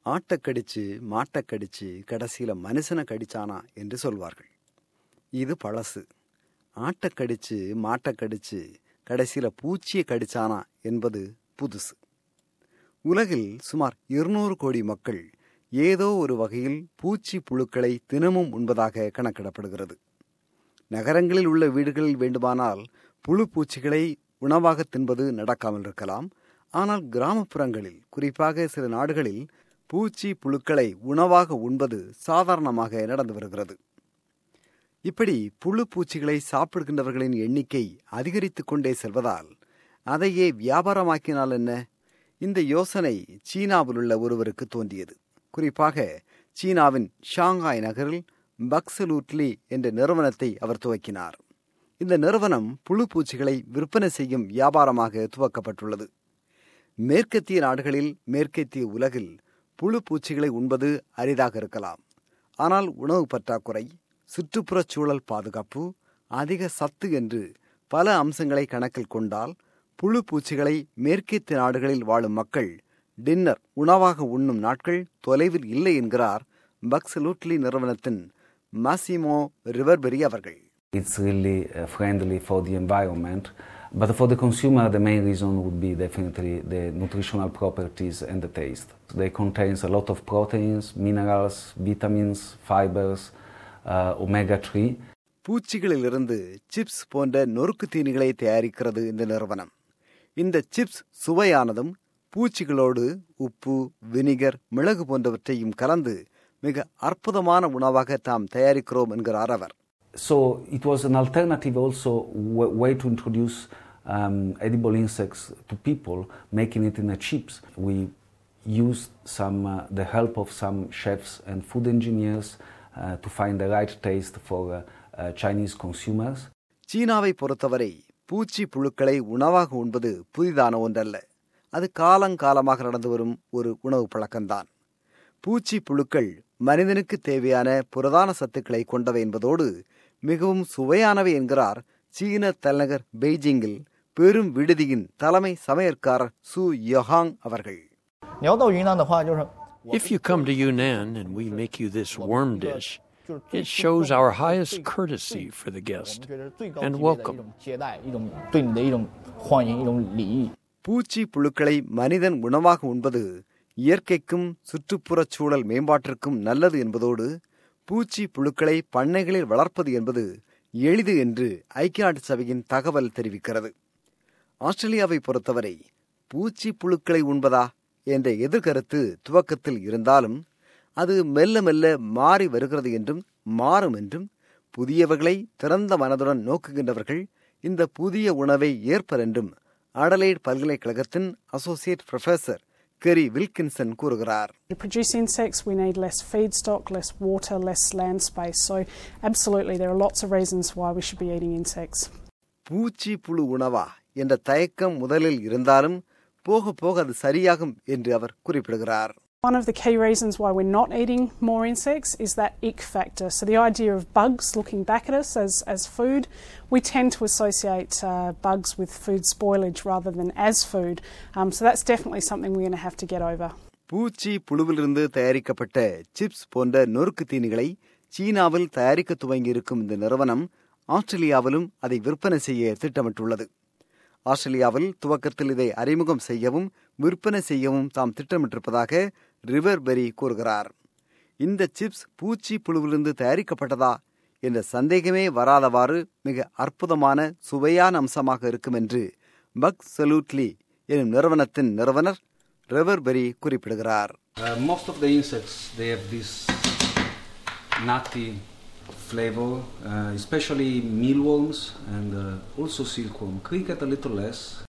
ஆட்டை கடிச்சு மாட்டை கடிச்சு கடைசியில மனுஷனை கடிச்சானா என்று சொல்வார்கள் இது பழசு ஆட்டை கடிச்சு மாட்டை கடிச்சு கடைசியில பூச்சியை கடிச்சானா என்பது புதுசு உலகில் சுமார் இருநூறு கோடி மக்கள் ஏதோ ஒரு வகையில் பூச்சி புழுக்களை தினமும் உண்பதாக கணக்கிடப்படுகிறது நகரங்களில் உள்ள வீடுகளில் வேண்டுமானால் புழு பூச்சிகளை உணவாக தின்பது நடக்காமல் இருக்கலாம் ஆனால் கிராமப்புறங்களில் குறிப்பாக சில நாடுகளில் பூச்சி புழுக்களை உணவாக உண்பது சாதாரணமாக நடந்து வருகிறது இப்படி புழு பூச்சிகளை சாப்பிடுகின்றவர்களின் எண்ணிக்கை அதிகரித்துக் கொண்டே செல்வதால் அதையே வியாபாரமாக்கினால் என்ன இந்த யோசனை சீனாவில் உள்ள ஒருவருக்கு தோன்றியது குறிப்பாக சீனாவின் ஷாங்காய் நகரில் பக்சலூட்லி என்ற நிறுவனத்தை அவர் துவக்கினார் இந்த நிறுவனம் புழு பூச்சிகளை விற்பனை செய்யும் வியாபாரமாக துவக்கப்பட்டுள்ளது மேற்கத்திய நாடுகளில் மேற்கத்திய உலகில் புழு பூச்சிகளை உண்பது அரிதாக இருக்கலாம் ஆனால் உணவு பற்றாக்குறை சுற்றுப்புறச் சூழல் பாதுகாப்பு அதிக சத்து என்று பல அம்சங்களை கணக்கில் கொண்டால் புழு பூச்சிகளை மேற்கத்திய நாடுகளில் வாழும் மக்கள் டின்னர் உணவாக உண்ணும் நாட்கள் தொலைவில் இல்லை என்கிறார் பக்ஸலூட்லி நிறுவனத்தின் மாசிமோ ரிவர்பெரி அவர்கள் It's really uh, friendly for the environment, but for the consumer, the main reason would be definitely the nutritional properties and the taste. They contains a lot of proteins, minerals, vitamins, fibers, uh, omega-3. பூச்சிகளிலிருந்து chips போன்ற நொறுக்கு தீனிகளை தயாரிக்கிறது இந்த நிறுவனம் இந்த chips சுவையானதும் பூச்சிகளோடு உப்பு vinegar மிளகு போன்றவற்றையும் கலந்து மிக அற்புதமான உணவாக தாம் தயாரிக்கிறோம் என்கிறார் அவர் So it was an alternative also w- way to introduce um, edible insects to people, making it in a chips. We used some uh, the help of some chefs and food engineers uh, to find the right taste for uh, uh, Chinese consumers. சீனாவை பொறுத்தவரை பூச்சி புழுக்களை உணவாக உண்பது புதிதான ஒன்றல்ல அது காலங்காலமாக நடந்து வரும் ஒரு உணவு பழக்கம்தான் பூச்சி புழுக்கள் மனிதனுக்கு தேவையான புரதான சத்துக்களை கொண்டவை என்பதோடு மிகவும் சுவையானவை என்கிறார் சீன தலைநகர் பெய்ஜிங்கில் பெரும் விடுதியின் தலைமை சமையற்காரர் சு யொஹாங் அவர்கள் 你要到云南的话，就是 If you come to Yunnan and we make you this worm dish, it shows our highest courtesy for the 我 guest 们觉得最高 and 级别的一 welcome. 种接待，一种对你的一种欢迎，一种礼仪。 பூச்சி புழுக்களை மனிதன் உணவாக உண்பது இயற்கைக்கும் சுற்றுப்புறச் சூழல் மேம்பாட்டிற்கும் நல்லது என்பதோடு பூச்சி புழுக்களை பண்ணைகளில் வளர்ப்பது என்பது எளிது என்று ஐக்கிய நாட்டு சபையின் தகவல் தெரிவிக்கிறது ஆஸ்திரேலியாவை பொறுத்தவரை பூச்சி புழுக்களை உண்பதா என்ற எதிர்கருத்து துவக்கத்தில் இருந்தாலும் அது மெல்ல மெல்ல மாறி வருகிறது என்றும் மாறும் என்றும் புதியவர்களை திறந்த மனதுடன் நோக்குகின்றவர்கள் இந்த புதிய உணவை ஏற்பர் என்றும் அடலைட் பல்கலைக்கழகத்தின் அசோசியேட் ப்ரொஃபசர் கெரி வில்கின்சன் கூறுகிறார் To produce insects, we need less feedstock, less water, less land space. So, absolutely, there are lots of reasons why we should be eating insects. பூச்சி புழு உணவா என்ற தயக்கம் முதலில் இருந்தாலும் போக போக அது சரியாகும் என்று அவர் குறிப்பிடுகிறார் One of the key reasons why we're not eating more insects is that ick factor. So, the idea of bugs looking back at us as, as food, we tend to associate uh, bugs with food spoilage rather than as food. Um, so, that's definitely something we're going to have to get over. பூச்சி புழுவிலிருந்து தயாரிக்கப்பட்ட chips போன்ற நொறுக்கு தீனிகளை சீனாவில் தயாரிக்க துவங்கியிருக்கும் இந்த நிறுவனம் ஆஸ்திரேலியாவிலும் அதை விற்பனை செய்ய திட்டமிட்டுள்ளது ஆஸ்திரேலியாவில் துவக்கத்தில் இதை அறிமுகம் செய்யவும் விற்பனை செய்யவும் தாம் திட்டமிட்டிருப்பதாக ரிவர் பெரி கூறுகிறார் இந்த சிப்ஸ் பூச்சி புழுவிலிருந்து தயாரிக்கப்பட்டதா என்ற சந்தேகமே வராதவாறு மிக அற்புதமான சுவையான அம்சமாக இருக்கும் என்று பக் சலூட்லி எனும் நிறுவனத்தின் நிறுவனர் ரெவர்பெரி குறிப்பிடுகிறார் Uh, most of the insects they have this nutty flavor, uh, especially mealworms and uh, also silkworm. Cricket a little less.